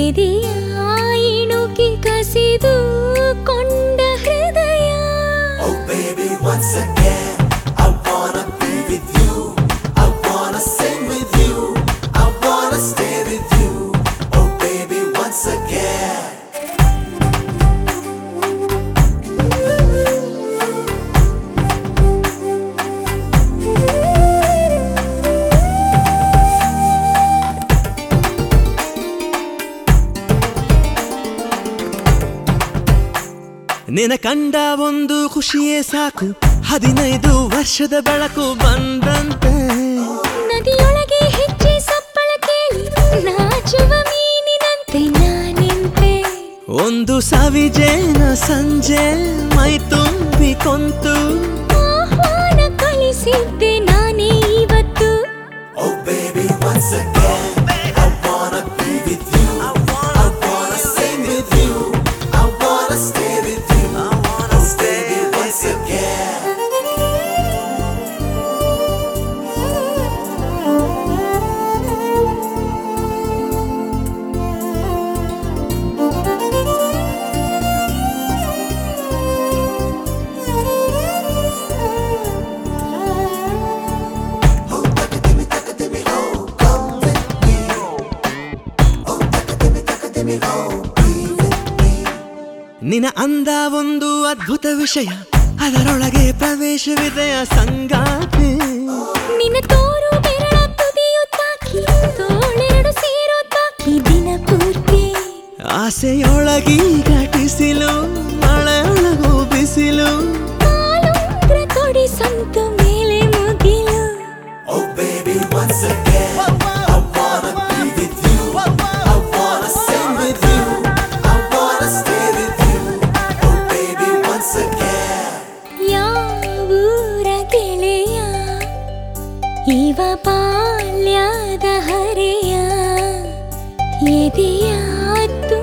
ಎದೆಯ ಇಣುಕಿ ಕಸಿದು ಕೊಂಡ ಹೃದಯ Oh baby, once again, I wanna be with you. I wanna sing with you. I wanna stay with you. Oh baby, once again. ನಿನ ಕಂಡ ಒಂದು ಖುಷಿಯೇ ಸಾಕು ಹದಿನೈದು ವರ್ಷದ ಬೆಳಕು ಬಂದಂತೆ ನದಿಯೊಳಗೆ ಹೆಜ್ಜೆ ಸಪ್ಪಳ ಕೇಳಿ ನಾಚುವ ಮೀನಿನಂತೆ ನಾನಿಂತೆ ಒಂದು ಸವಿಜೇನ ಸಂಜೆ ಮೈ ತುಂಬಿ ಕೊಂತು ಆಹ್ವಾನ ಕಳಿಸಿದ್ದೆ ನಾನೇ ಇವತ್ತು Oh baby, once again, I wanna be with you. I wanna sing with you. I wanna stay with you. Oh baby, once again. ನಿನ ಅಂದ ಒಂದು ಅದ್ಭುತ ವಿಷಯ ಅದರೊಳಗೆ ಪ್ರವೇಶವಿದೆಯ ಸಂಗಾತಿ ನಿನ್ನ ತೋರು ಬೆರಳ ತುದಿಯು ತಾಕಿ ತೋಳೆರಡು ಸೇರೋ ತಾಕಿ ದಿನ ಪೂರ್ತಿ ಆಸೆಯೊಳಗಿ ಘಟಿಸಿಲು ಮಳೆಯೊಳಗು ಬಿಸಿಲು ಕಾಲುಂಗ್ರ ಕೊಡಿ ಸಂತು ಮೇಲೆ ಮುಗಿಲು Oh baby, once again, I wanna be with you. I wanna sing with you. I wanna stay with you. Oh baby, once again. ಯಾವೂರ ಗೆಳೆಯ ಇವ ಬಾಲ್ಯದ ಹರೆಯ ಎದೆಯ